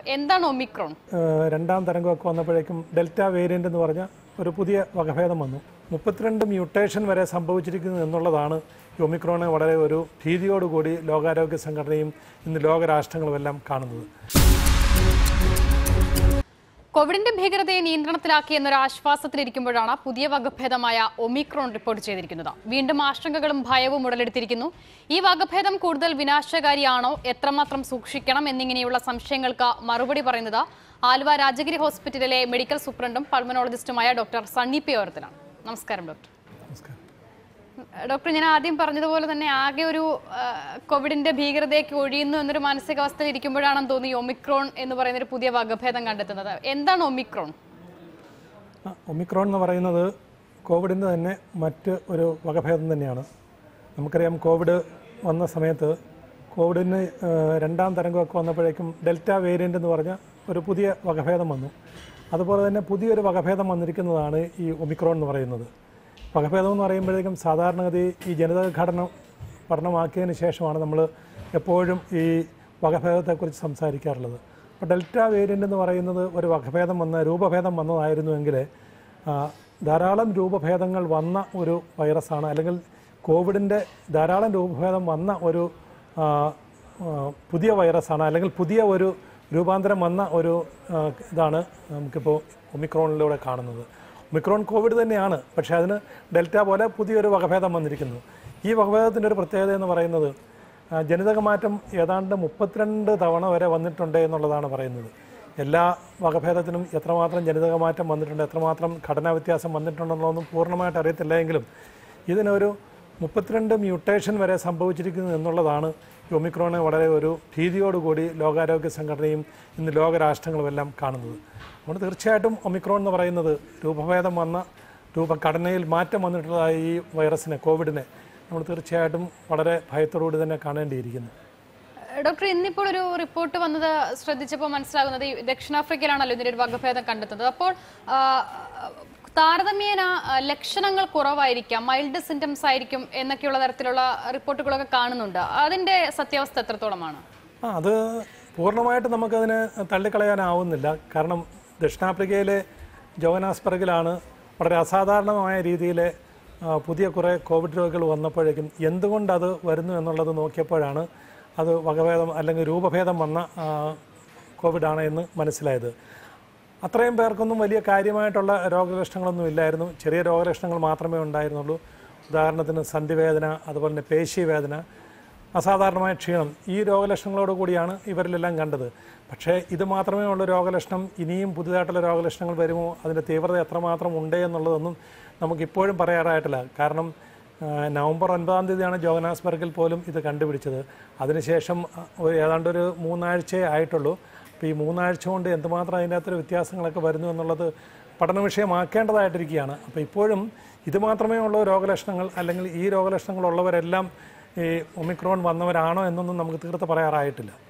എന്താണ് ഒമിക്രോൺ ഏഹ് രണ്ടാം തരംഗമൊക്കെ വന്നപ്പോഴേക്കും ഡെൽറ്റ വേരിയൻ്റ് എന്ന് പറഞ്ഞ ഒരു പുതിയ വകഭേദം വന്നു മുപ്പത്തിരണ്ട് മ്യൂട്ടേഷൻ വരെ സംഭവിച്ചിരിക്കുന്നു എന്നുള്ളതാണ് ഈ ഒമിക്രോണെ വളരെ ഒരു ഭീതിയോടുകൂടി ലോകാരോഗ്യ സംഘടനയും ഇന്ന് ലോകരാഷ്ട്രങ്ങളുമെല്ലാം കാണുന്നത് കോവിഡിന്റെ ഭീകരതയെ നിയന്ത്രണത്തിലാക്കി എന്നൊരു ആശ്വാസത്തിലിരിക്കുമ്പോഴാണ് പുതിയ വകഭേദമായ ഒമിക്രോൺ റിപ്പോർട്ട് ചെയ്തിരിക്കുന്നത് വീണ്ടും ആശങ്കകളും ഭയവും ഉടലെടുത്തിരിക്കുന്നു ഈ വകഭേദം കൂടുതൽ വിനാശകാരിയാണോ എത്രമാത്രം സൂക്ഷിക്കണം എന്നിങ്ങനെയുള്ള സംശയങ്ങൾക്ക് മറുപടി പറയുന്നത് ആലുവ രാജഗിരി ഹോസ്പിറ്റലിലെ മെഡിക്കൽ സൂപ്രണ്ടും പൾമനോളജിസ്റ്റുമായ ഡോക്ടർ സണ്ണി പി ഓരത്തിലാണ് നമസ്കാരം ഡോക്ടർ നമസ്കാരം ഡോക്ടർ ഞാൻ ആദ്യം പറഞ്ഞതുപോലെ തന്നെ ആകെ ഒരു ആ, കോവിഡിന്റെ ഭീകരതയൊക്കെ ഒഴിയുന്നു എന്നൊരു മാനസികാവസ്ഥയിൽ ഇരിക്കുമ്പോഴാണെന്ന് തോന്നി ഒമിക്രോൺ എന്ന് പറയുന്ന ഒരു പുതിയ വകഭേദം കണ്ടെത്തുന്നത് എന്താണ് ഒമിക്രോൺ ആ, ഒമിക്രോൺ എന്ന് പറയുന്നത് കോവിഡിൻ്റെ തന്നെ മറ്റ് ഒരു വകഭേദം തന്നെയാണ് നമുക്കറിയാം കോവിഡ് വന്ന സമയത്ത് കോവിഡിന് ഏഹ്, രണ്ടാം തരംഗമൊക്കെ വന്നപ്പോഴേക്കും ഡെൽറ്റ വേരിയൻ്റ് എന്ന് പറഞ്ഞ ഒരു പുതിയ വകഭേദം വന്നു അതുപോലെ തന്നെ പുതിയൊരു വകഭേദം വന്നിരിക്കുന്നതാണ് ഈ ഒമിക്രോൺ എന്ന് പറയുന്നത് വകഭേദം എന്ന് പറയുമ്പോഴേക്കും സാധാരണഗതി ഈ ജനിതഘടന പഠനമാക്കിയതിന് ശേഷമാണ് നമ്മൾ എപ്പോഴും ഈ വകഭേദത്തെക്കുറിച്ച് സംസാരിക്കാറുള്ളത് അപ്പോൾ ഡെൽറ്റ വേരിയൻ്റ് എന്ന് പറയുന്നത് ഒരു വകഭേദം വന്ന രൂപഭേദം വന്നതായിരുന്നുവെങ്കിൽ ആ, ധാരാളം രൂപഭേദങ്ങൾ വന്ന ഒരു വൈറസാണ് അല്ലെങ്കിൽ കോവിഡിൻ്റെ ധാരാളം രൂപഭേദം വന്ന ഒരു ആ, ആ, പുതിയ വൈറസാണ് അല്ലെങ്കിൽ പുതിയ ഒരു രൂപാന്തരം വന്ന ഒരു ആ, ഇതാണ് നമുക്കിപ്പോൾ ഒമിക്രോണിലൂടെ കാണുന്നത് ഒമിക്രോൺ കോവിഡ് തന്നെയാണ് പക്ഷേ അതിന് ഡെൽറ്റ പോലെ പുതിയൊരു വകഭേദം വന്നിരിക്കുന്നു ഈ വകഭേദത്തിൻ്റെ ഒരു പ്രത്യേകത എന്ന് പറയുന്നത് ആ, ജനിതക മാറ്റം ഏതാണ്ട് മുപ്പത്തിരണ്ട് തവണ വരെ വന്നിട്ടുണ്ട് എന്നുള്ളതാണ് പറയുന്നത് എല്ലാ വകഭേദത്തിനും എത്രമാത്രം ജനിതക മാറ്റം വന്നിട്ടുണ്ട് എത്രമാത്രം ഘടനാ വ്യത്യാസം വന്നിട്ടുണ്ടെന്നുള്ളതൊന്നും പൂർണ്ണമായിട്ട് അറിയത്തില്ല എങ്കിലും ഇതിനൊരു മുപ്പത്തിരണ്ട് മ്യൂട്ടേഷൻ വരെ സംഭവിച്ചിരിക്കുന്നു എന്നുള്ളതാണ് ഈ ഒമിക്രോണെ വളരെ ഒരു ഭീതിയോടുകൂടി ലോകാരോഗ്യ സംഘടനയും ഇന്ന് ലോകരാഷ്ട്രങ്ങളുമെല്ലാം കാണുന്നത് അതുകൊണ്ട് തീർച്ചയായിട്ടും ഒമിക്രോൺ എന്ന് പറയുന്നത് രൂപഭേദം വന്ന രൂപഘടനയിൽ മാറ്റം വന്നിട്ടുള്ളതായ ഈ വൈറസിനെ കോവിഡിനെ നമ്മൾ തീർച്ചയായിട്ടും വളരെ ഭയത്തോടുകൂടി തന്നെ കാണേണ്ടിയിരിക്കുന്നു ഡോക്ടർ ഇന്നിപ്പോൾ ഒരു റിപ്പോർട്ട് വന്നത് ശ്രദ്ധിച്ചപ്പോൾ മനസ്സിലാകുന്നത് ഈ ദക്ഷിണാഫ്രിക്കയിലാണല്ലോ ഇതിന്റെ ഒരു വകഭേദം കണ്ടെത്തുന്നത് അപ്പോൾ ആ, താരതമ്യേന ആ, ലക്ഷണങ്ങൾ കുറവായിരിക്കാം മൈൽഡ് സിംറ്റംസ് ആയിരിക്കും എന്നൊക്കെയുള്ള തരത്തിലുള്ള റിപ്പോർട്ടുകളൊക്കെ കാണുന്നുണ്ട് അതിന്റെ സത്യാവസ്ഥ എത്രത്തോളമാണ് ആ അത് പൂർണ്ണമായിട്ട് നമുക്കതിനെ തള്ളിക്കളയാനാവുന്നില്ല കാരണം ദക്ഷിണാഫ്രിക്കയിലെ ജോഹനാസ്ബർഗിലാണ് വളരെ അസാധാരണമായ രീതിയിൽ പുതിയ കുറേ കോവിഡ് രോഗികൾ വന്നപ്പോഴേക്കും എന്തുകൊണ്ട് അത് വരുന്നു എന്നുള്ളത് നോക്കിയപ്പോഴാണ് അത് വകഭേദം അല്ലെങ്കിൽ രൂപഭേദം വന്ന ആ, കോവിഡാണ് എന്ന് മനസ്സിലായത് അത്രയും പേർക്കൊന്നും വലിയ കാര്യമായിട്ടുള്ള രോഗലക്ഷണങ്ങളൊന്നും ഇല്ലായിരുന്നു ചെറിയ രോഗലക്ഷണങ്ങൾ മാത്രമേ ഉണ്ടായിരുന്നുള്ളൂ ഉദാഹരണത്തിന് സന്ധിവേദന അതുപോലെ തന്നെ പേശീവേദന അസാധാരണമായ ക്ഷീണം ഈ രോഗലക്ഷണങ്ങളോട് കൂടിയാണ് ഇവരിലെല്ലാം കണ്ടത് പക്ഷേ ഇത് മാത്രമേ ഉള്ള രോഗലക്ഷണം ഇനിയും പുതുതായിട്ടുള്ള രോഗലക്ഷണങ്ങൾ വരുമോ അതിൻ്റെ തീവ്രത എത്രമാത്രം ഉണ്ട് എന്നുള്ളതൊന്നും നമുക്കിപ്പോഴും പറയാറായിട്ടില്ല കാരണം ആ, നവംബർ ഒൻപതാം തീയതിയാണ് ജോഹനാസ്ബർഗിൽ പോലും ഇത് കണ്ടുപിടിച്ചത് അതിനുശേഷം ആ, ഒരു ഏതാണ്ട് ഒരു മൂന്നാഴ്ചയേ ആയിട്ടുള്ളൂ അപ്പോൾ ഈ മൂന്നാഴ്ച കൊണ്ട് എന്തുമാത്രം അതിൻ്റെ അകത്തൊരു വ്യത്യാസങ്ങളൊക്കെ വരുന്നു എന്നുള്ളത് പഠന വിഷയമാക്കേണ്ടതായിട്ടിരിക്കുകയാണ് അപ്പോൾ ഇപ്പോഴും ഇത് മാത്രമേ ഉള്ളൂ രോഗലക്ഷണങ്ങൾ അല്ലെങ്കിൽ ഈ രോഗലക്ഷണങ്ങളുള്ളവരെല്ലാം ഈ ഒമിക്രോൺ വന്നവരാണോ എന്നൊന്നും നമുക്ക് തീർത്ത് പറയാറായിട്ടില്ല